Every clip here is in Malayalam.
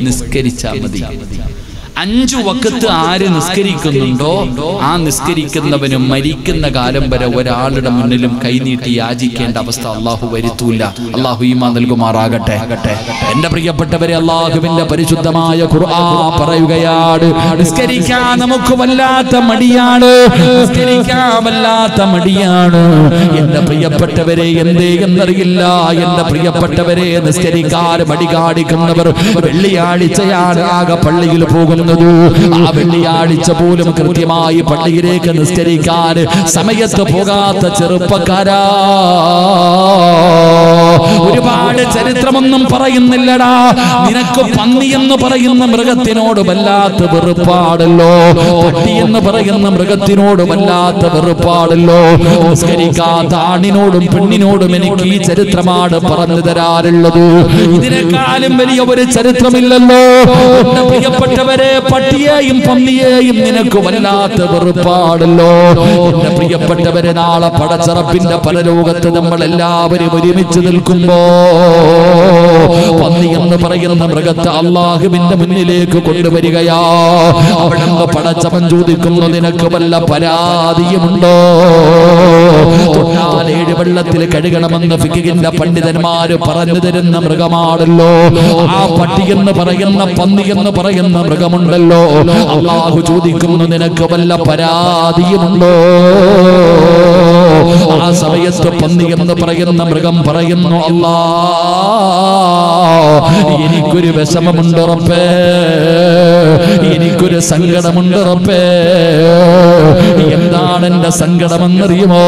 നിസ്കരിച്ചാൽ മതി അഞ്ചു വക്കത്ത് ആര് നിസ്കരിക്കുന്നുണ്ടോ ആ നിസ്കരിക്കുന്നവന് മരിക്കുന്ന കാലം വരെ ഒരാളുടെ മുന്നിലും കൈനീട്ടി യാചിക്കേണ്ട അവസ്ഥ അള്ളാഹു വരുത്തൂല അള്ളാഹു ഈമാ നൽകുമാറാകട്ടെ എന്റെ പ്രിയപ്പെട്ടവരെ അള്ളാഹുവിന്റെ പരിശുദ്ധമായ ഖുർആൻ പറയുകയാണ് നിസ്കരിക്കാൻ നമുക്ക് വല്ലാത്ത മടിയാണ് നിസ്കരിക്കാൻ വല്ലാത്ത മടിയാണ് എന്റെ പ്രിയപ്പെട്ടവരെ എന്തേ എന്നറിയില്ല എന്റെ പ്രിയപ്പെട്ടവരെ നിസ്കരിക്കാൻ മടി കാണിക്കുന്നവർ വെള്ളിയാഴ്ചയാണ് ആകെ പള്ളിയിൽ പോകുന്നത് ആ വെള്ളിയാഴ്ച പോലും കൃത്യമായി പള്ളിയിലേക്ക് നിസ്കരിക്കാൻ സമയത്ത് പോകാത്ത ചെറുപ്പക്കാരാ ഒരുപാട് ചരിത്രമൊന്നും പറയുന്നില്ലടാ നിനക്ക് പന്നി എന്ന് പറയുന്ന മൃഗത്തിനോട് വല്ലാത്ത വെറുപ്പാടല്ലോ പട്ടി എന്ന് പറയുന്ന മൃഗത്തിനോട് വല്ലാത്ത വെറുപ്പാടല്ലോ നിസ്കരിക്കാത്ത ആണിനോടും പെണ്ണിനോടും എനിക്ക് ഈ ചരിത്രമാണ് പറഞ്ഞു തരാറുള്ളത് ഇതിനേക്കാളും വലിയ ഒരു ചരിത്രമില്ലല്ലോ എന്റെ പ്രിയപ്പെട്ടവരെ പട്ടിയെയും പന്നിയെയും നിനക്ക് വല്ലാത്ത വെറുപ്പാടല്ലോ എന്റെ പ്രിയപ്പെട്ടവരെ നാളെ പടച്ചറപ്പിന്റെ പരലോകത്ത് നമ്മൾ എല്ലാവരും ഒരുമിച്ച് നിൽക്കുമ്പോ പന്നി എന്ന് പറയുന്ന മൃഗത്തെ അള്ളാഹുവിന്റെ മുന്നിലേക്ക് കൊണ്ടുവരികയാ അവിടെ നിന്ന് പടച്ചവൻ ചോദിക്കുന്നു നിനക്ക് വല്ല പരാതിയുമുണ്ടോ തൊട്ടാൽ ഏഴ് വെള്ളത്തിൽ കഴുകണമെന്ന് ഫിക്കിന്റെ പണ്ഡിതന്മാര് പറഞ്ഞു തരുന്ന മൃഗമാണല്ലോ ആ പട്ടി എന്ന് പറയുന്ന പന്നി എന്ന് പറയുന്ന മൃഗമുണ്ടല്ലോ അള്ളാഹു ചോദിക്കുന്നു നിനക്ക് വല്ല പരാതിയുമുണ്ടോ ആ സമയത്ത് പന്നി എന്ന് പറയുന്ന മൃഗം പറയുന്നു അല്ലാ എനിക്കൊരു വിഷമമുണ്ടുറപ്പേ എനിക്കൊരു സങ്കടമുണ്ടുറപ്പേ എന്താണ് എന്റെ സങ്കടമെന്നറിയുമോ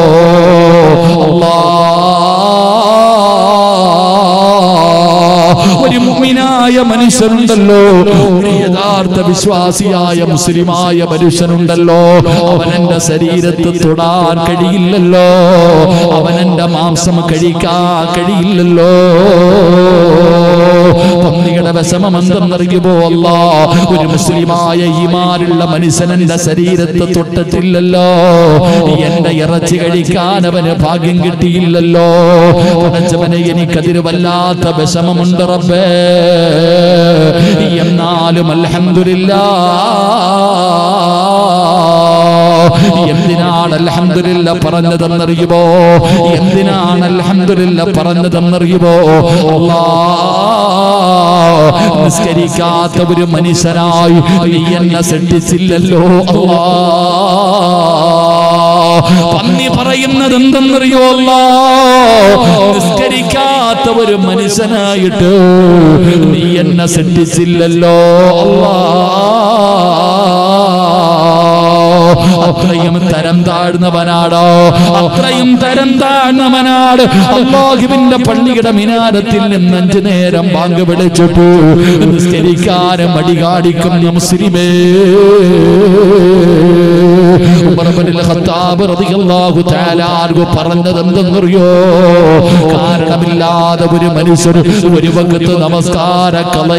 അല്ലാ ഒരു മുഅ്മിനായ മനുഷ്യനുണ്ടല്ലോ ഒരു യഥാർത്ഥ വിശ്വാസിയായ മുസ്ലിമായ മനുഷ്യനുണ്ടല്ലോ അവൻ എന്റെ ശരീരത്ത് തൊടാൻ കഴിയില്ലല്ലോ അവൻ എന്റെ മാംസം കഴിക്കാൻ കഴിയില്ലല്ലോ പന്നിയുടെ വിഷമം എന്തെന്നറിയുമോ അല്ല ഒരു മുസ്ലിമായ ഈമാനുള്ള മനുഷ്യൻ എന്റെ ശരീരത്ത് തൊട്ടിട്ടില്ലല്ലോ എന്റെ ഇറച്ചി കഴിക്കാൻ അവന് ഭാഗ്യം കിട്ടിയില്ലല്ലോ പടച്ചവനെ എനിക്കതിന് വല്ലാത്ത വിഷമമുണ്ട് റബ്ബേ എന്നാലും അൽഹംദുലില്ലാ എന്തിനാണ് അൽഹംദുലില്ല പറഞ്ഞതെന്നറിയുമോ എന്തിനാണ് അൽഹംദുലില്ല പറഞ്ഞതെന്നറിയുമോ അല്ലാ നിസ്കരിക്കാത്ത ഒരു മനുഷ്യനായി നീ എന്നെ സൃഷ്ടിച്ചില്ലല്ലോ അല്ലാ പന്നി പറയുന്നത് എന്തെന്നറിയോ അല്ലാ നിസ്കരിക്കാത്ത ഒരു മനുഷ്യനായിട്ട് നീ എന്നെ സൃഷ്ടിച്ചില്ലല്ലോ അല്ലാ അത്രയും തരം താഴ്ന്നവനാടോ അത്രയും തരം താഴ്ന്നവനാട് അള്ളാഹുവിന്റെ പള്ളിയുടെ മിനാരത്തിൽ നിന്ന് അഞ്ചു നേരം ബാങ്ക് വിളിച്ചിട്ടു നിസ്കരിക്കാനും മടി കാണിക്കുന്ന മുസ്ലിമേ ഉമർ ഇബ്നുൽ ഖത്താബ് റളിയല്ലാഹു തആല അൻഹു പറഞ്ഞത് എന്തെന്നറിയോ കാരണമില്ലാതെ ഒരു മനുഷ്യർ ഒരു വകത്ത് നമസ്കാര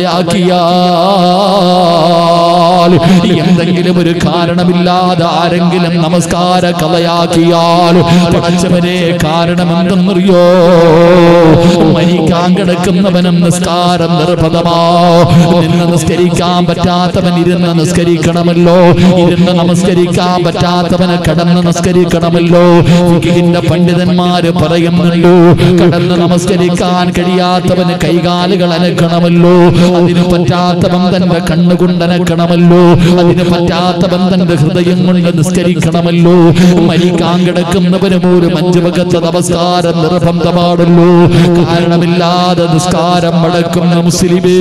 കളയാക്കിയാൽ എന്തെങ്കിലും ഒരു കാരണമില്ലാതെ ആരെങ്കിലും നമസ്കാര കളയാക്കിയാൽ പടച്ചവനെ കാരണം എന്തെന്നറിയോ മരിക്കാൻ കിടക്കുന്നവനും നിസ്കാരം നിർബന്ധമാ നിന്ന് നിസ്കരിക്കാൻ പറ്റാത്തവൻ ഇരുന്ന് നിസ്കരിക്കണമല്ലോ ഇരുന്ന് നമസ്കരിക്കാൻ പറ്റാത്തവന് കടന്ന് നിസ്കരിക്കണമല്ലോ ഫിഖിന്റെ പണ്ഡിതന്മാര് പറയുന്നുണ്ട് കടന്ന് നമസ്കരിക്കാൻ കഴിയാത്തവന് കൈകാലുകൾ അനക്കണമല്ലോ അതിന് പറ്റാത്തവൻ തന്റെ കണ്ണുകൊണ്ട് അനക്കണമല്ലോ അതിന് പറ്റാത്തവൻ തന്റെ ഹൃദയം കൊണ്ട് നിസ്കരിക്കണമല്ലോ മരിക്കാൻ കിടക്കുന്നവന് പോലും അഞ്ചു വകത്തെ നമസ്കാരം നിർബന്ധമാണല്ലോ കാരണമില്ലാതെ നിസ്കാരം മടക്കുന്ന മുസ്ലിമേ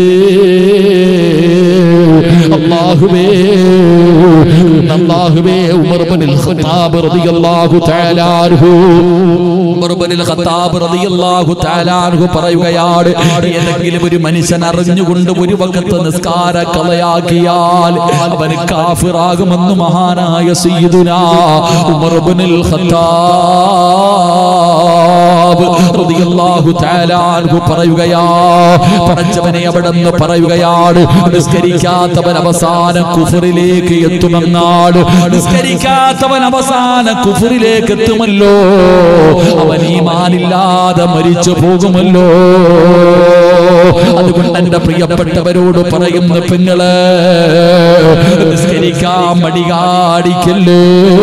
അള്ളാഹുവേ അള്ളാഹുവേ ഉമർ ഇബ്നുൽ ഖത്താബ് റളിയല്ലാഹു തആല അൻഹു ഉമർ ഇബ്നുൽ ഖത്താബ് റളിയല്ലാഹു തആല അൻഹു പറയുകയാണ് ഏതെങ്കിലും ഒരു മനുഷ്യൻ അറിഞ്ഞുകൊണ്ട് ഒരു വകത്ത് നിസ്കാര കളയാക്കിയാൽ അവൻ കാഫിറാകുമെന്ന് മഹാനായ സയ്യിദുനാ ഉമർ ഇബ്നുൽ ഖത്താബ് റളിയല്ലാഹു തആല അൻഹു പറയുകയാ പടച്ചവനെ അവിടെന്ന് പറയുകയാണ് നിസ്കരിക്കാത്തവൻ അവസാനം കുഫറിലേക്ക് എത്തുമെന്നാണ് നിസ്കരിക്കാത്തവൻ അവസാനം കുഫറിലേക്ക് എത്തുമല്ലോ അവൻ ഈമാനില്ലാതെ മരിച്ചു പോകുമല്ലോ അതുകൊണ്ട് എന്റെ പ്രിയപ്പെട്ടവരോട് പറയുന്ന പെങ്ങള് നിസ്കരിക്കാൻ മടി കാണിക്കല്ലേ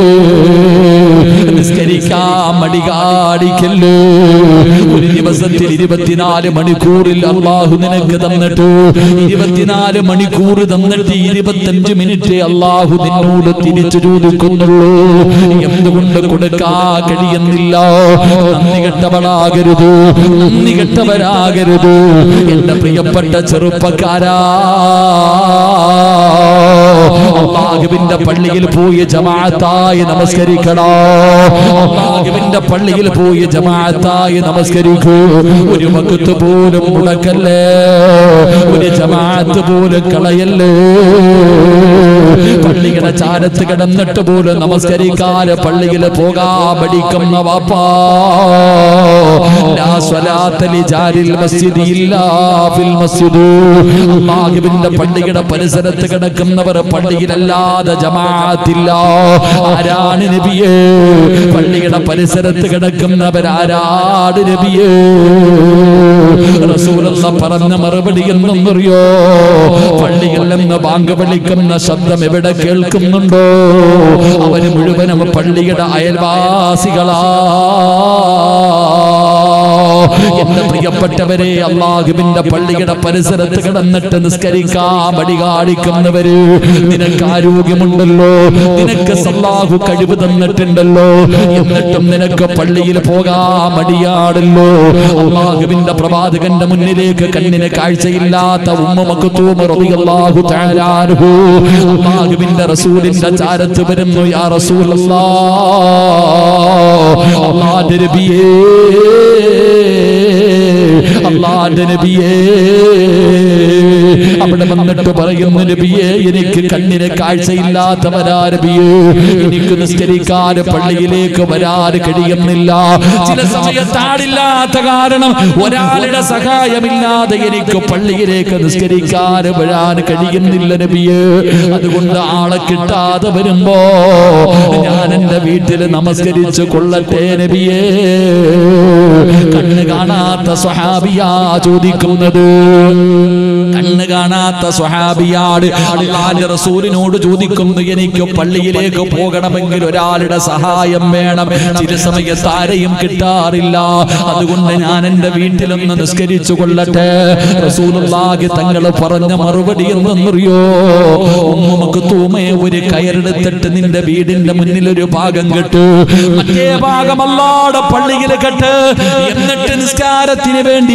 നിസ്കരിക്കാൻ മടി കാണിക്കല്ലേ ഒരു ദിവസത്തിൽ ഇരുപത്തിനാല് മണിക്കൂറിൽ അള്ളാഹു നിനക്ക് തന്നിട്ട് ഇരുപത്തിനാല് മണിക്കൂർ തന്നിട്ട് ഇരുപത്തഞ്ച് മിനിറ്റ് അള്ളാഹു നിന്നോട് തിരിച്ചു ചോദിക്കുന്നുള്ളൂ എന്തുകൊണ്ട് കൊടുക്കാ കഴിയുന്നില്ല നന്ദി കെട്ടവളാകരുത് നന്ദി കെട്ടവരാകരുത് എന്റെ പ്രിയപ്പെട്ട ചെറുപ്പക്കാരാ അള്ളാഹുവിന്റെ പള്ളിയിൽ പോയി ജമാഅത്തായി നമസ്കരിക്കണോ അള്ളാഹുവിന്റെ പള്ളിയിൽ പോയി ജമാഅത്തായി നമസ്കരിക്കൂ ഒരു വകുത്ത് പോലും മുടക്കല്ലേ ഒരു ജമാഅത്ത് പോലും കളയല്ലേ പള്ളിയുടെ ചാരത്ത് കിടന്നിട്ട് പോലും നമസ്കരിക്കാതെ പള്ളിയിൽ പോകാൻ പഠിക്കുന്ന വാപ്പാ ലാ സ്വലാത്ത ലിജാരിൽ മസ്ജിദി ഇല്ലാ ഫിൽ മസ്ജിദ് അല്ലാഹുവിന്റെ പള്ളിയുടെ പരിസരത്ത് കിടക്കുന്നവർ പള്ളിയിലല്ലാതെ ജമാഅത്തില്ല ആരാണ് നബിയേ പള്ളിയുടെ പരിസരത്ത് കിടക്കുന്നവർ ആരാണ് നബിയേ റസൂലുള്ള പറഞ്ഞ മറുപടി എന്നറിയോ പള്ളിയിൽ നിന്ന് ബാങ്ക് വിളിക്കുന്ന ശബ്ദം എവിടെ കേൾക്കുന്നുണ്ടോ അവര് മുഴുവനും പള്ളിയുടെ അയൽവാസികളാ എന്റെ പ്രിയപ്പെട്ടവരെ അള്ളാഹുവിന്റെ പള്ളിയുടെ പരിസരത്ത് കിടന്നിട്ട് നിസ്കരിക്കാൻ മടി കാണിക്കുന്നവര് നിനക്ക് ആരോഗ്യമുണ്ടല്ലോ നിനക്ക് സല്ലാഹു കഴിവ് തന്നിട്ടുണ്ടല്ലോ എന്നിട്ടും നിനക്ക് പള്ളിയിൽ പോകാൻ മടിയാടല്ലോ അള്ളാഹുവിന്റെ പ്രവാചകന്റെ മുന്നിലേക്ക് കണ്ണിന് കാഴ്ചയില്ലാത്ത ഉമ്മമക്ക് തൂമറിയാഹു താരാനുഹു അള്ളാഹുവിന്റെ റസൂലിന്റെ ചാരത്ത് വരുന്നു യാ റസൂലല്ലാ അള്ളാഹുവിന്റെ നബിയേ അള്ളാന്റെ നബിയേ അവിടെ വന്നിട്ട് പറയുന്നു നബിയേ എനിക്ക് കണ്ണിന് കാഴ്ചയില്ലാത്തവരാ നബിയേ എനിക്ക് നിസ്കരിക്കാൻ പള്ളിയിലേക്ക് വരാൻ കഴിയുന്നില്ല ചില സമയത്താടില്ലാത്ത കാരണം ഒരാളുടെ സഹായമില്ലാതെ എനിക്ക് പള്ളിയിലേക്ക് നിസ്കരിക്കാൻ വരാൻ കഴിയുന്നില്ല നബിയേ അതുകൊണ്ട് ആളെ കിട്ടാതെ വരുമ്പോ ഞാൻ എന്റെ വീട്ടിൽ നമസ്കരിച്ചു കൊള്ളട്ടെ നബിയേ കണ്ണ് കാണാത്ത സ്വഹാബിയാ ചോദിക്കുന്നത് കണ്ണ് കാണാത്ത സ്വഹാബിയാട് അള്ളാന്റെ റസൂലിനോട് ചോദിക്കുന്നു എനിക്ക് പള്ളിയിലേക്ക് പോകണമെങ്കിൽ ഒരാളുടെ സഹായം വേണം ചില സമയത്ത് ആരെയും കിട്ടാറില്ല അതുകൊണ്ട് ഞാൻ എന്റെ വീട്ടിലൊന്ന് നിസ്കരിച്ചു കൊള്ളട്ടെ റസൂലുള്ളാഹി തങ്ങൾ പറഞ്ഞ മറുപടി എന്തെന്നറിയോ ഉമ്മക്ക് തൂമേ ഒരു കയറെടുത്തിട്ട് നിന്റെ വീടിന്റെ മുന്നിൽ ഒരു ഭാഗം കെട്ടു മറ്റേ ഭാഗം അല്ലാടെ പള്ളിയിൽ കെട്ട് എന്നിട്ട് നിസ്കാരത്തിന് വേണ്ടി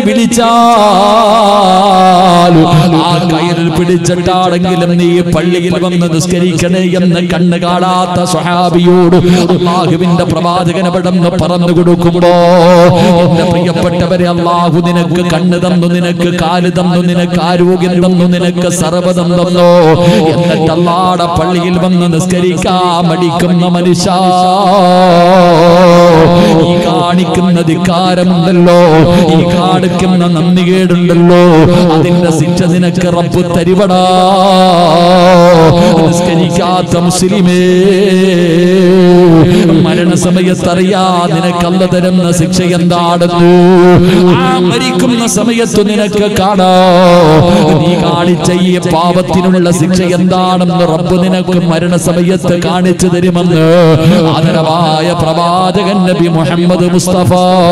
വിളിച്ചാൽ ആ കയറിൽ പിടിച്ചിട്ടാണെങ്കിലും നീ പള്ളിയിൽ വന്ന് നിസ്കരിക്കണേ എന്ന് കണ്ണ് കാണാത്ത സ്വഹാബിയോട് അള്ളാഹുവിന്റെ പ്രവാചകൻ അവിടെ നിന്ന് പറഞ്ഞു കൊടുക്കുമ്പോ എന്റെ പ്രിയപ്പെട്ടവരെ അള്ളാഹു നിനക്ക് കണ്ണ് തന്നു നിനക്ക് കാല് തന്നു നിനക്ക് ആരോഗ്യം തന്നു നിനക്ക് സർവ്വതം തന്നു എന്നിട്ട് അല്ലാടെ പള്ളിയിൽ വന്ന് നിസ്കരിക്കാൻ മടിക്കുന്ന മനുഷ്യ ഈ കാണിക്കുന്ന ധിക്കാരമുണ്ടല്ലോ ഈ കാണിക്കുന്ന നന്ദികേടുണ്ടല്ലോ അതിന്റെ ശിക്ഷ നിനക്ക് റബ്ബ് തരിവടാ നിസ്കരിക്കാത്ത മുസ്ലിമേ മരണസമയത്ത് അറിയാ നിനക്കല്ല തരുന്ന ശിക്ഷ എന്താണെന്ന് ആ മരിക്കുന്ന സമയത്ത് നിനക്ക് കാണാ നീ കാണിച്ച ഈ പാപത്തിനുള്ള ശിക്ഷ എന്താണെന്ന് റബ്ബ് നിനക്ക് മരണസമയത്ത് കാണിച്ചു തരുമെന്ന് ആദരവായ പ്രവാചകൻ നബി മുഹമ്മദ് മുസ്തഫ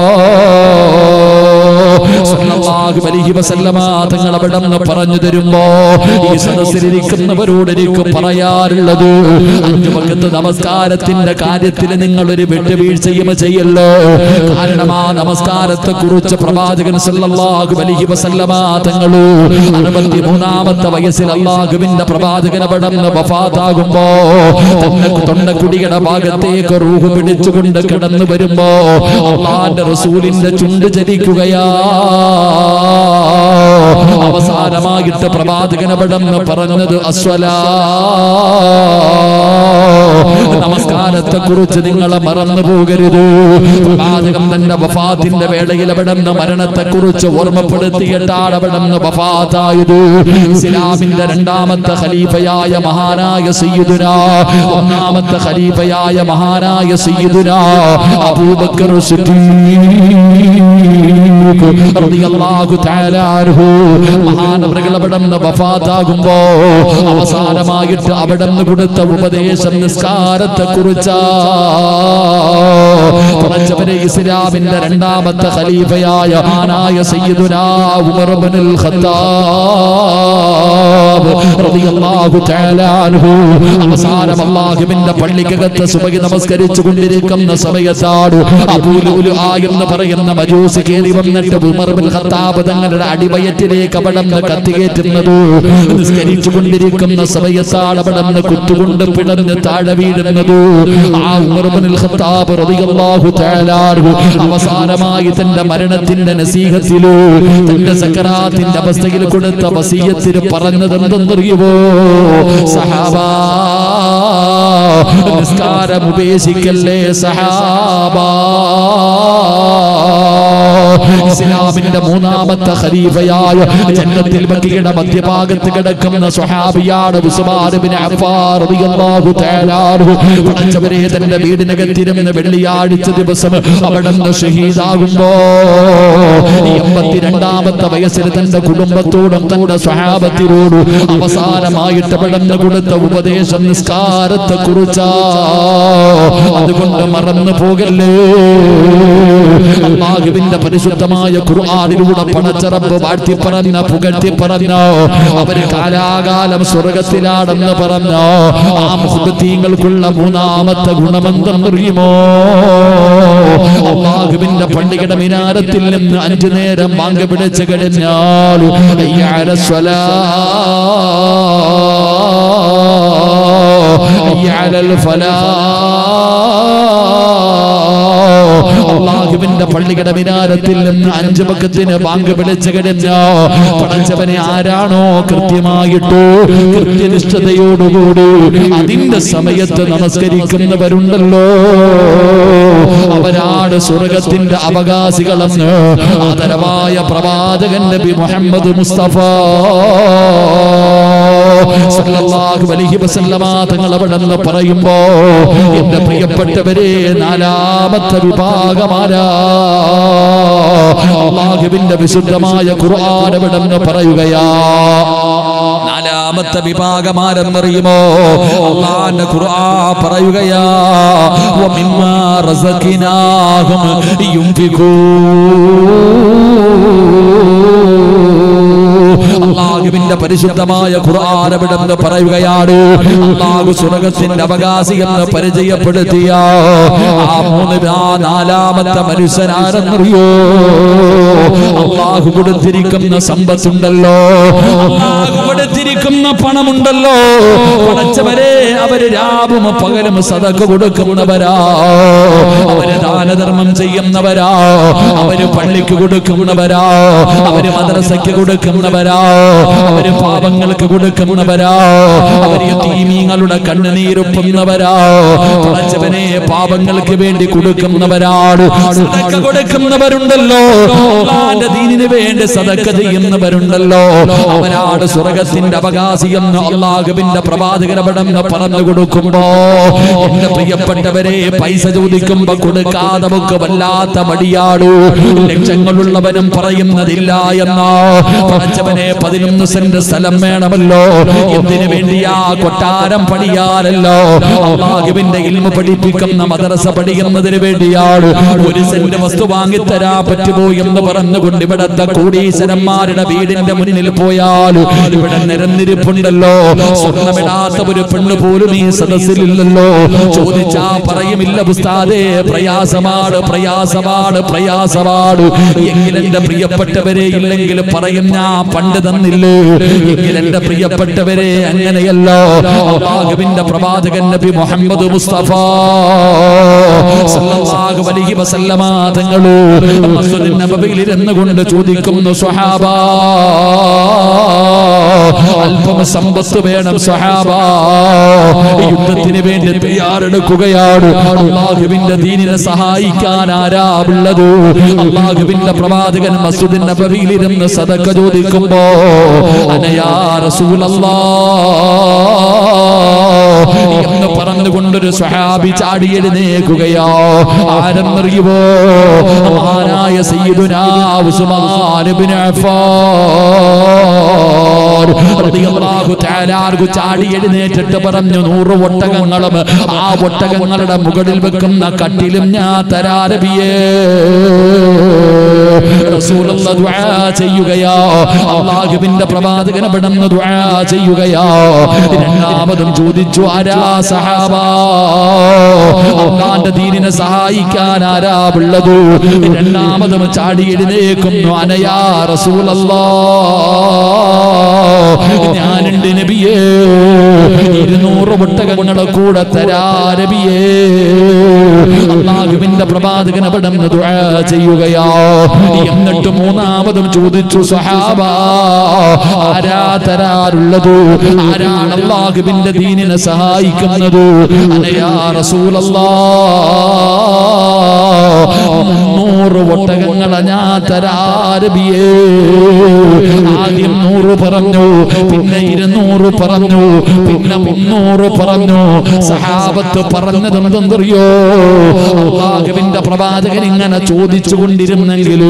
സല്ലല്ലാഹു അലൈഹി വസല്ലമ തങ്ങൾ അവിടെ നിന്ന് പറഞ്ഞു തരുമ്പോ ഈ സദസ്സിലിരിക്കുന്നവരോട് എനിക്ക് പറയാറുള്ളത് അഞ്ചു വക്കത്ത് നമസ്കാരത്തിന്റെ കാര്യത്തിൽ നിങ്ങൾ ഒരു വിട്ടുവീഴ്ചയും ചെയ്യല്ലോ കാരണം ആ നമസ്കാരത്തെ കുറിച്ച് പ്രവാചകൻ സല്ലല്ലാഹു അലൈഹി വസല്ലമ തങ്ങൾ അറുപത്തി മൂന്നാമത്തെ വയസ്സിൽ അള്ളാഹുവിന്റെ പ്രവാചകൻ അവിടെ നിന്ന് വഫാത്താകുമ്പോ തന്റെ തൊണ്ടക്കുടിയുടെ ഭാഗത്തേക്ക് റൂഹ് പിടിച്ചുകൊണ്ട് കിടന്നു വരുമ്പോ അള്ളാന്റെ റസൂലിന്റെ ചുണ്ട് ചലിക്കുകയാ അവസാനമായിട്ട് പ്രവാചകൻ അവിടെ നിന്ന് പറഞ്ഞത് അസ്വലാ നമസ്കാരത്തെ കുറിച്ച് നിങ്ങളെ മറന്നു പോകരുത് പ്രവാചകം തന്റെ വഫാത്തിന്റെ വേളയിൽ അവിടെ നിന്ന് മരണത്തെ കുറിച്ച് ഓർമ്മപ്പെടുത്തിയിട്ടാണ് അവിടെ നിന്ന് വഫാത്തായത് ഇസ്ലാമിന്റെ രണ്ടാമത്തെ ഖലീഫയായ മഹാനായ സയ്യിദുന ഒന്നാമത്തെ ഖലീഫയായ മഹാനായ സയ്യിദുന അബൂബക്കർ സിദ്ദീഖ് സിദ്ദീഖ് റളിയല്ലാഹു തആല അൻഹു മഹാനവറുകൾ അവിടെ നിന്ന് വഫാത്താകുമ്പോ അവസാനമായിട്ട് അവിടെ നിന്ന് കൊടുത്ത ഉപദേശം നിസ്കാരത്തെ കുറിച്ചാ പറഞ്ഞവരെ ഇസ്ലാമിന്റെ രണ്ടാമത്തെ ഖലീഫയായ ആനായ സയ്യിദുനാ ഉമർ ഇബ്നുൽ ഖത്താബ് റളിയല്ലാഹു തആല അൻഹു അവസാനം അല്ലാഹുവിന്റെ പള്ളിക്കകത്ത് സുബഹി നമസ്കരിച്ചു കൊണ്ടിരിക്കുന്ന സമയത്താണ് അബൂലുലു എന്ന് പറയുന്ന മജൂസ് കയറി വന്നിട്ട് ഉമർ ഇബ്നുൽ ഖത്താബ് തങ്ങളുടെ അടിവയറ്റിലേക്ക് അവിടുന്ന് കത്തികേറ്റുന്നത് നിസ്കരിച്ചു കൊണ്ടിരിക്കുന്ന സമയത്താണ് അവിടുന്ന് കുത്തുകൊണ്ട് പിടർന്ന് താഴെ വീഴുന്നത് ആ ഉമർ ഇബ്നുൽ ഖത്താബ് റളിയല്ലാഹു തആല അൻഹു അവസാനമായി തന്റെ മരണത്തിന്റെ നസീഹത്തിലോ തന്റെ സക്കറാത്തിന്റെ അവസ്ഥയിൽ കൊടുത്ത വസീയത്തിന് പറഞ്ഞത് എന്തെന്നറിയുമോ സഹാബാ നിസ്കാരം ഉപേക്ഷിക്കല്ലേ സഹാബാ ഇസ്ലാമിന്റെ മൂന്നാമത്തെ ഖലീഫയായ ജന്നത്തിൽ ബക്കിയുടെ മധ്യഭാഗത്ത് കിടക്കുന്ന സ്വഹാബിയാണ് ഉസ്മാൻ ഇബ്നു അഫ്ഫാൻ റളിയല്ലാഹു തആല അൻഹു പടച്ചവരെ തന്റെ വീടിനകത്തിരുന്ന് വെള്ളിയാഴ്ച ദിവസം അവിടുന്ന് ഷഹീദാകുമ്പോ എൺപത്തിരണ്ടാമത്തെ വയസ്സിൽ തന്റെ കുടുംബത്തോടും തന്റെ സ്വഹാബത്തിനോടും അവസാനമായിട്ട് അവിടുന്ന് കൊടുത്ത ഉപദേശം നിസ്കാരത്തെ കുറിച്ചാ അതുകൊണ്ട് മറന്നു പോകല്ലേ അള്ളാഹുവിന്റെ പരിശുദ്ധമായ ഖുർആനിലൂടെ പടച്ചറബ് വാഴ്ത്തി പറഞ്ഞ പുകഴ്ത്തി പറഞ്ഞ അവര് കാലാകാലം സ്വർഗത്തിലാണെന്ന് പറഞ്ഞ ആ മുഹബത്തീങ്ങൾക്കുള്ള മൂന്നാമത്തെ ഗുണമെന്തെന്നറിയുമോ അള്ളാഹുവിന്റെ പള്ളിയുടെ മിനാരത്തിൽ നിന്ന് അഞ്ചു നേരം വാങ്ങ പിടിച്ചു കഴിഞ്ഞാൽ അയ്യാല സ്വലാ അയ്യാലൽ ഫലാ അള്ളാഹുവിന്റെ പള്ളിയുടെ മിനാരത്തിൽ നിന്ന് അഞ്ചു പക്കത്തിന് ബാങ്ക് വിളിച്ചു കഴിഞ്ഞോ പടച്ചവനെ ആരാണോ കൃത്യമായിട്ട് കൃത്യനിഷ്ഠതയോടുകൂടി അതിന്റെ സമയത്ത് നമസ്കരിക്കുന്നവരുണ്ടല്ലോ അവരാണ് സ്വർഗത്തിന്റെ അവകാശികളെന്ന് ആദരവായ പ്രവാചകൻ നബി മുഹമ്മദ് മുസ്തഫ സല്ലല്ലാഹു അലൈഹി വസല്ലമ തങ്ങൾ അവിടെ നിന്ന് പറയുമ്പോ എന്റെ പ്രിയപ്പെട്ടവരെ നാലാമത്തെ വിഭാഗമാരാ അള്ളാഹുവിന്റെ വിശുദ്ധമായ ഖുർആൻ അവിടെ നിന്ന് പറയുകയാ നാലാമത്തെ വിഭാഗമാരെന്നറിയുമോ അള്ളാന്റെ ഖുർആൻ പറയുകയാ വമിമ്മാ റസഖിനാഹും യുംഫിഖൂ അള്ളാഹുവിന്റെ പരിശുദ്ധമായ ഖുർആൻ അവിടെ നിന്ന് പറയുകയാണ് അള്ളാഹു സ്വർഗത്തിന്റെ അവകാശി എന്ന് പരിചയപ്പെടുത്തിയ ആ മൂന്ന് ആ നാലാമത്തെ മനുഷ്യനാരെന്നറിയോ അള്ളാഹു കൊടുത്തിരിക്കുന്ന സമ്പത്തുണ്ടല്ലോ അള്ളാഹു കൊടുത്തിരിക്കുന്ന പണമുണ്ടല്ലോ പടച്ചവരെ അവര് രാവും പകലും സതക്ക് കൊടുക്കുന്നവരാ അവര് ദാനധർമ്മം ചെയ്യുന്നവരാ അവര് പള്ളിക്ക് കൊടുക്കുന്നവരാ അവര് മദ്രസയ്ക്ക് കൊടുക്കുന്നവരാ അവര് പാപങ്ങൾക്ക് കൊടുക്കുന്നവരാ അവര് തീമീങ്ങളുടെ കണ്ണുനീരൊപ്പുന്നവരാ പടച്ചവനെ പാപങ്ങൾക്ക് വേണ്ടി കൊടുക്കുന്നവരാണ് സദക്ക കൊടുക്കുന്നവരുണ്ടല്ലോ അള്ളാന്റെ ദീനിന് വേണ്ടി സദക്ക ചെയ്യുന്നവരുണ്ടല്ലോ അവരാണ് സ്വർഗത്തിന്റെ അവകാശി എന്ന് അള്ളാഹുവിന്റെ പ്രവാചകരപടം പറഞ്ഞു കൊടുക്കുമ്പോ എന്റെ പ്രിയപ്പെട്ടവരെ പൈസ ചോദിക്കുമ്പോ കൊടുക്കാതെ നമുക്ക് വല്ലാത്ത മടിയാടു ലക്ഷങ്ങളുള്ളവനും പറയുന്നതില്ല എന്നാ പടച്ചവനെ പതിനൊന്ന് സെന്റ് സ്ഥലം വേണമല്ലോ എന്തിനു വേണ്ടിയാ കൊട്ടാരം പണിയാറല്ലോ അള്ളാഹുവിന്റെ ഇൽമ പഠിപ്പിക്കുന്ന മദ്രസ പഠിക്കുന്നതിന് വേണ്ടിയാണ് ഒരു സെന്റ് വസ്തു വാങ്ങിത്തരാ പറ്റുമോ എന്ന് പറഞ്ഞുകൊണ്ട് ഇവിടത്തെ കോടീശ്വരന്മാരുടെ വീടിന്റെ മുന്നിൽ പോയാൽ ഇവിടെ നിരന്നിരിപ്പുണ്ടല്ലോ സ്വർണ്ണമിടാത്ത ഒരു പെണ്ണ് പോലും ഈ സദസ്സിലില്ലല്ലോ ചോദിച്ചാ പറയുമില്ല പുസ്താദേ പ്രയാസമാണ് പ്രയാസമാണ് പ്രയാസമാണ് എങ്കിൽ എന്റെ പ്രിയപ്പെട്ടവരെ ഇല്ലെങ്കിൽ പറയും ഞാൻ പണ്ട് തന്നില്ലേ എങ്കിൽ എന്റെ പ്രിയപ്പെട്ടവരെ അങ്ങനെയല്ലോ അള്ളാഹുവിന്റെ പ്രവാചകൻ നബി മുഹമ്മദ് മുസ്തഫ സല്ലല്ലാഹു അലൈഹി വസല്ലമ തങ്ങള് മസ്ജിദുൻ നബവിയിൽ ഇരുന്നുകൊണ്ട് ചോദിക്കുന്നു സ്വഹാബ അല്പം സമ്പത്ത് വേണം സ്വഹാബ യുദ്ധത്തിന് വേണ്ടി തയ്യാറെടുക്കുകയാണ് അള്ളാഹുവിന്റെ ദീനിനെ സഹായിക്കാൻ ആരാ ഉള്ളത് അള്ളാഹുവിന്റെ പ്രവാചകൻ മസ്ജിദുൻ നബവിയിൽ ഇരുന്ന് സദക്ക ചോദിക്കുമ്പോ അനയാ റസൂലല്ലാ എന്ന് പറഞ്ഞുകൊണ്ടൊരു സ്വഹാബി ചാടി എഴുന്നേക്കുകയോ ആരെന്നറിയുമോ മഹാനായ സയ്യിദുനാ ഉസ്മാൻ ഇബ്നു അഫ്ഫാൻ റളിയല്ലാഹു തആല ആർക്കു ചാടി എഴുന്നേറ്റിട്ട് പറഞ്ഞു നൂറ് ഒട്ടകങ്ങളും ആ ഒട്ടകങ്ങളുടെ മുകളിൽ വെക്കുന്ന കട്ടിലും ഞാൻ തരാരബിയേ റസൂലുള്ള ദുആ ചെയ്യുകയാ അള്ളാഹുവിന്റെ പ്രവാചകൻ പെടുന്ന ദുആ ചെയ്യുകയാ രണ്ടാമതും ചോദിച്ചു ആരാ സഹാബ അള്ളാന്റെ ദീനിനെ സഹായിക്കാൻ ആരാ ഉള്ളത് രണ്ടാമതും ചാടി എഴുന്നേക്കുന്നു അനയാ റസൂലല്ലാ ഞാനുണ്ട് നബിയേ ഇരുന്നൂറ് ഒട്ടകങ്ങളെ കൂടെ തരാ നബിയേ അള്ളാഹുവിന്റെ പ്രവാചകൻ അവിടുന്ന് ദുആ ചെയ്യുകയാ എന്നിട്ട് മൂന്നാമതും ചോദിച്ചു സഹാബ ആരാ തരാറുള്ളത് ആരാണ് അള്ളാഹുവിന്റെ ദീനിനെ സഹായിക്കുന്നത് അനയാ റസൂലല്ലാ മുന്നൂറ് ഒട്ടകങ്ങളെ ഞാൻ തരാരബിയേ ആദ്യം നൂറ് പറഞ്ഞു പിന്നെ ഇരുന്നൂറ് പറഞ്ഞു പിന്നെ മുന്നൂറ് പറഞ്ഞു സഹാബത്ത് പറഞ്ഞത് എന്തെന്നറിയോ അള്ളാഹുവിന്റെ പ്രവാചകൻ ഇങ്ങനെ ചോദിച്ചു കൊണ്ടിരുന്നെങ്കിൽ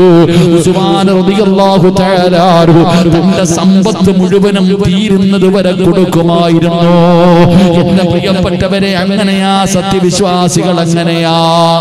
തന്റെ സമ്പത്ത് മുഴുവനും തീരുന്നത് വരെ കൊടുക്കുമായിരുന്നു എന്റെ പ്രിയപ്പെട്ടവരെ അങ്ങനെയാ സത്യവിശ്വാസികൾ അങ്ങനെയാ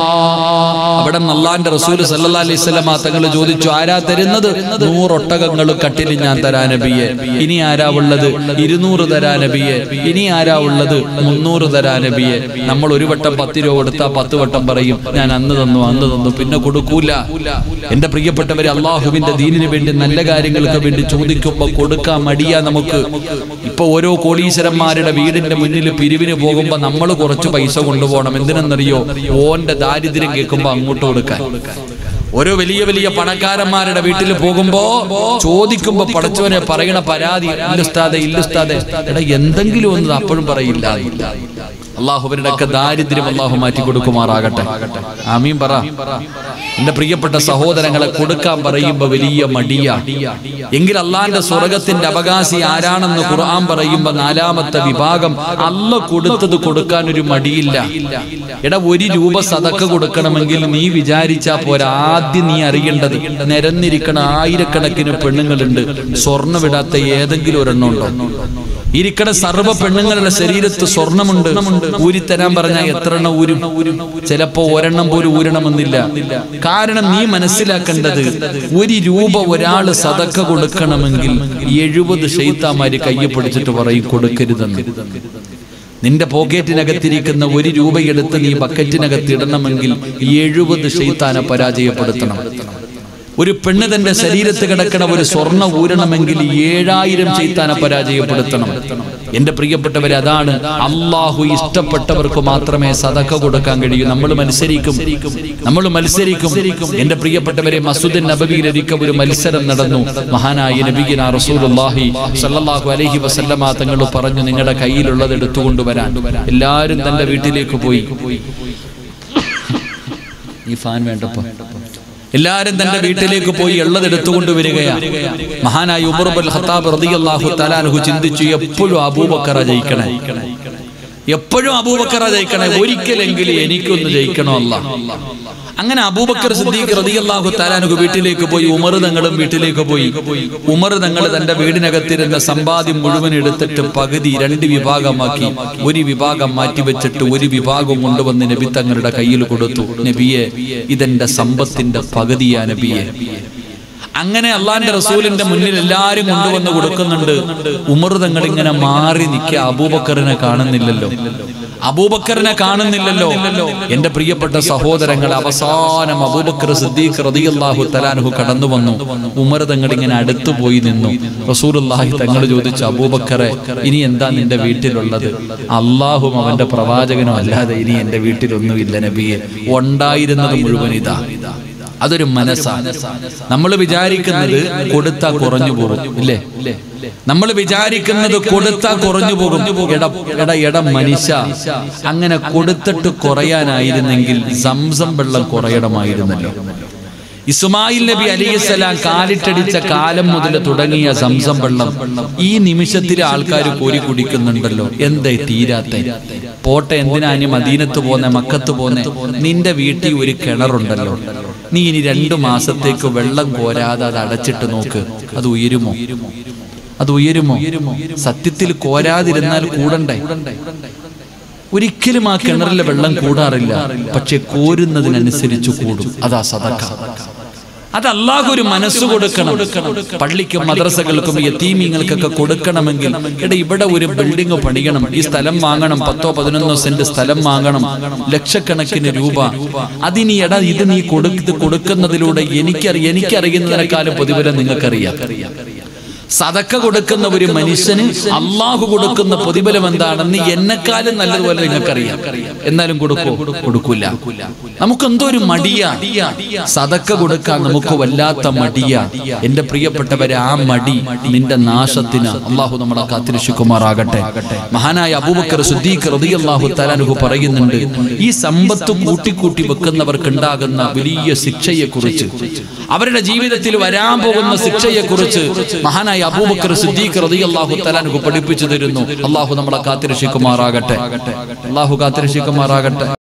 അവിടെ നല്ലാന്റെ റസൂല് സല്ലല്ലാഹു അലൈഹി വസല്ലമ തങ്ങൾ ചോദിച്ചു ആരാ തരുന്നത് നൂറൊട്ടകങ്ങളും കട്ടിലും ഞാൻ തരാ നബിയെ ഇനി ആരാ ഉള്ളത് ഇരുന്നൂറ് തരാ നബിയെ ഇനി ആരാ ഉള്ളത് മുന്നൂറ് തരാ നബിയെ നമ്മൾ ഒരു വട്ടം പത്ത് രൂപ കൊടുത്താൽ പത്ത് വട്ടം പറയും ഞാൻ അന്ന് തന്നു അന്ന് തന്നു പിന്നെ കൊടുക്കൂല എന്റെ പ്രിയപ്പെട്ടവരെ അള്ളാഹുവിന്റെ ദീനിന് വേണ്ടി നല്ല കാര്യങ്ങൾക്ക് വേണ്ടി ചോദിക്കുമ്പോ കൊടുക്കാൻ മടിയാ നമുക്ക് ഇപ്പൊ ഓരോ കോടീശ്വരന്മാരുടെ വീടിന്റെ മുന്നിൽ പിരിവിന് പോകുമ്പോ നമ്മൾ കുറച്ച് പൈസ കൊണ്ടുപോകണം എന്തിനെന്നറിയോ ഓന്റെ ദാരിദ്ര്യം കേൾക്കുമ്പോ അങ്ങോട്ട് കൊടുക്കാൻ ഓരോ വലിയ വലിയ പണക്കാരന്മാരുടെ വീട്ടിൽ പോകുമ്പോ ചോദിക്കുമ്പോ പടച്ചവനെ പറയണ പരാതി ഇല്ലുസ്താതെ ഇല്ലുസ്താതെ എടാ എന്തെങ്കിലും ഒന്ന് അപ്പോഴും പറയില്ല അള്ളാഹുവിന്റെ ഒക്കെ ദാരിദ്ര്യം അള്ളാഹു മാറ്റി കൊടുക്കുമാറാകട്ടെ ആമീൻ പറ എന്റെ പ്രിയപ്പെട്ട സഹോദരങ്ങളെ കൊടുക്കാൻ പറയുമ്പോ വലിയ മടിയ എങ്കിൽ അള്ളാന്റെ സ്വർഗത്തിന്റെ അവകാശി ആരാണെന്ന് ഖുർആൻ പറയുമ്പോ നാലാമത്തെ വിഭാഗം അല്ല കൊടുത്തത് കൊടുക്കാൻ ഒരു മടിയില്ല എടാ ഒരു രൂപ സതക്ക കൊടുക്കണമെങ്കിൽ നീ വിചാരിച്ചാ പോരാ ആദ്യം നീ അറിയേണ്ടത് നിരന്നിരിക്കണ ആയിരക്കണക്കിന് പെണ്ണുങ്ങളുണ്ട് സ്വർണ്ണ വിടാത്ത ഏതെങ്കിലും ഒരെണ്ണം ഉണ്ടോ ഇരിക്കണ സർവ്വ പെണ്ണുങ്ങളുടെ ശരീരത്ത് സ്വർണമുണ്ട് ഊരിത്തരാൻ പറഞ്ഞാൽ എത്ര എണ്ണം ഊരും ചിലപ്പോ ഒരെണ്ണം പോലും ഊരണമെന്നില്ല കാരണം നീ മനസ്സിലാക്കേണ്ടത് ഒരു രൂപ ഒരാള് സതക്ക കൊടുക്കണമെങ്കിൽ എഴുപത് ഷെയ്ത്താമാര് കയ്യെ പിടിച്ചിട്ട് പറയും കൊടുക്കരുതെന്ന് നിന്റെ പോക്കറ്റിനകത്തിരിക്കുന്ന ഒരു രൂപയെടുത്ത് നീ ബക്കറ്റിനകത്ത് ഇടണമെങ്കിൽ എഴുപത് ഷെയ്ത്താനെ പരാജയപ്പെടുത്തണം ഒരു പെണ്ണ് തന്റെ ശരീരത്ത് കിടക്കണ ഒരു സ്വർണ്ണ ഊരണമെങ്കിൽ ഏഴായിരം ചെയ്ത്താനെ പരാജയപ്പെടുത്തണം എന്റെ പ്രിയപ്പെട്ടവരെ അതാണ് അള്ളാഹു ഇഷ്ടപ്പെട്ടവർക്ക് മാത്രമേ സതക്ക കൊടുക്കാൻ കഴിയൂ നമ്മൾ മത്സരിക്കും നമ്മൾ മത്സരിക്കും എന്റെ പ്രിയപ്പെട്ടവരെ മസൂദ് നബവിയിൽ ഒരിക്കൽ ഒരു മത്സരം നടന്നു മഹാനായ നബിഗിന റസൂലുള്ളാഹി സല്ലല്ലാഹു അലൈഹി വസല്ലമ തങ്ങൾ പറഞ്ഞു നിങ്ങളുടെ കയ്യിലുള്ളത് എടുത്തുകൊണ്ടുവരാൻ എല്ലാവരും തന്റെ വീട്ടിലേക്ക് പോയി ഈ ഫാൻ വേണ്ടപ്പോ എല്ലാരും തന്റെ വീട്ടിലേക്ക് പോയി ഉള്ളത് എടുത്തുകൊണ്ട് വരികയാണ് മഹാനായ ഉമർ ബൽ ഖത്താബ് റളിയല്ലാഹു തആലാഹു ചിന്തിച്ചു എപ്പോഴും അബൂബക്കറ ജയിക്കണേ എപ്പോഴും അബൂബക്കറ ജയിക്കണേ ഒരിക്കലെങ്കിലും എനിക്കൊന്ന് ജയിക്കണമല്ല അങ്ങനെ അബൂബക്കർ സിദ്ദീഖ് റളിയല്ലാഹു തആലാഹു വീട്ടിലേക്ക് പോയി ഉമർ തങ്ങളും വീട്ടിലേക്ക് പോയി ഉമർ തങ്ങൾ തന്റെ വീടിനകത്തിരുന്ന സമ്പാദ്യം മുഴുവൻ എടുത്തിട്ട് പകുതി രണ്ട് വിഭാഗമാക്കി ഒരു വിഭാഗം മാറ്റിവെച്ചിട്ട് ഒരു വിഭാഗം കൊണ്ടുവന്ന് നബി തങ്ങളുടെ കയ്യിൽ കൊടുത്തു നബിയെ ഇതെന്റെ സമ്പത്തിന്റെ പകുതിയാ നബിയെ അങ്ങനെ അള്ളാന്റെ റസൂലിന്റെ മുന്നിൽ എല്ലാരും കൊണ്ടുവന്ന് കൊടുക്കുന്നുണ്ട് ഉമർ തങ്ങൾ ഇങ്ങനെ മാറി നിൽക്കുക അബൂബക്കറിനെ കാണുന്നില്ലല്ലോ അബൂബക്കറിനെ കാണുന്നില്ലല്ലോ എന്റെ പ്രിയപ്പെട്ട സഹോദരങ്ങൾ അവസാനം അബൂബക്കർ സിദ്ദീഖ് റളിയല്ലാഹു തലാൻഹു കടന്നു വന്നു ഉമർ തങ്ങൾ ഇങ്ങനെ അടുത്തു പോയി നിന്നു റസൂലുള്ളാഹി തങ്ങൾ ചോദിച്ചു അബൂബക്കറെ ഇനി എന്താ നിന്റെ വീട്ടിലുള്ളത് അള്ളാഹും അവന്റെ പ്രവാചകനും അല്ലാതെ ഇനി എന്റെ വീട്ടിലൊന്നുമില്ല നബിയെ ഉണ്ടായിരുന്നത് മുഴുവൻ ഇതാ അതൊരു മനസ്സാണ് നമ്മൾ വിചാരിക്കുന്നത് കൊടുത്താ കുറഞ്ഞു പോകും ഇല്ലേ നമ്മൾ വിചാരിക്കുന്നത് കൊടുത്താ കുറഞ്ഞു പോകും എട എട എട മനുഷ്യ അങ്ങനെ കൊടുത്തിട്ട് കുറയാനായിരുന്നെങ്കിൽ സംസം വെള്ളം കുറയണമായിരുന്നല്ലോ ഇസ്മായിൽ നബി അലിസ്സലാം കാലിട്ടടിച്ച കാലം മുതൽ തുടങ്ങിയ സംസം വെള്ളം ഈ നിമിഷത്തിൽ ആൾക്കാർ കോരി കുടിക്കുന്നുണ്ടല്ലോ എന്തേ തീരാത്ത പോട്ടെ എന്തിനാ ഇനി മദീനത്ത് പോന്നെ മക്കത്ത് പോന്നെ നിന്റെ വീട്ടിൽ ഒരു കിണറുണ്ടല്ലോ നീ ഇനി രണ്ടു മാസത്തേക്ക് വെള്ളം കോരാതെ അത് അടച്ചിട്ട് നോക്ക് അത് ഉയരുമോ അത് ഉയരുമോ സത്യത്തിൽ കോരാതിരുന്നാൽ കൂടണ്ടേ ഒരിക്കലും ആ കിണറിലെ വെള്ളം കൂടാറില്ല പക്ഷെ കോരുന്നതിനനുസരിച്ച് കൂടും അതാ സദക്ക അത് അള്ളാഹു ഒരു മനസ്സ് കൊടുക്കണം പള്ളിക്കും മദ്രസകൾക്കും യത്തീമീങ്ങൾക്കൊക്കെ കൊടുക്കണമെങ്കിൽ എടാ ഇവിടെ ഒരു ബിൽഡിംഗ് പണിയണം ഈ സ്ഥലം വാങ്ങണം പത്തോ പതിനൊന്നോ സെന്റ് സ്ഥലം വാങ്ങണം ലക്ഷക്കണക്കിന് രൂപ അതിനി എടാ ഇത് നീ കൊടുത്ത് കൊടുക്കുന്നതിലൂടെ എനിക്കറി എനിക്കറിയുന്നതിനേക്കാളും പ്രതിഫലം നിങ്ങൾക്കറിയാം സതക്ക കൊടുക്കുന്ന ഒരു മനുഷ്യന് അള്ളാഹു കൊടുക്കുന്ന പ്രതിഫലം എന്താണെന്ന് എന്നെക്കാളും നല്ലതുപോലെ നിങ്ങൾക്കറിയാം എന്നാലും കൊടുക്കോ കൊടുക്കൂല നമുക്ക് എന്തോ ഒരു മടിയാ സതക്ക കൊടുക്കാൻ നമുക്ക് വല്ലാത്ത മടിയാ എന്റെ പ്രിയപ്പെട്ടവരെ ആ മടി നിന്റെ നാശത്തിന് അള്ളാഹു നമ്മളെ കാത്തിരക്ഷിക്കുമാറാകട്ടെ മഹാനായ അബൂബക്കർ സുദ്ദീഖ് റളിയല്ലാഹു തലാനുഹു പറയുന്നുണ്ട് ഈ സമ്പത്ത് കൂട്ടിക്കൂട്ടി വെക്കുന്നവർക്ക് ഉണ്ടാകുന്ന വലിയ ശിക്ഷയെ കുറിച്ച് അവരുടെ ജീവിതത്തിൽ വരാൻ പോകുന്ന ശിക്ഷയെ കുറിച്ച് മഹാനായ അബൂബക്കർ സിദ്ദീഖ് റളിയല്ലാഹു തആലാഹു പഠിപ്പിച്ചു തരുന്നു അള്ളാഹു നമ്മളെ കാത്തിരക്ഷിക്കുമാറാകട്ടെ അള്ളാഹു കാത്തിരക്ഷിക്കുമാറാകട്ടെ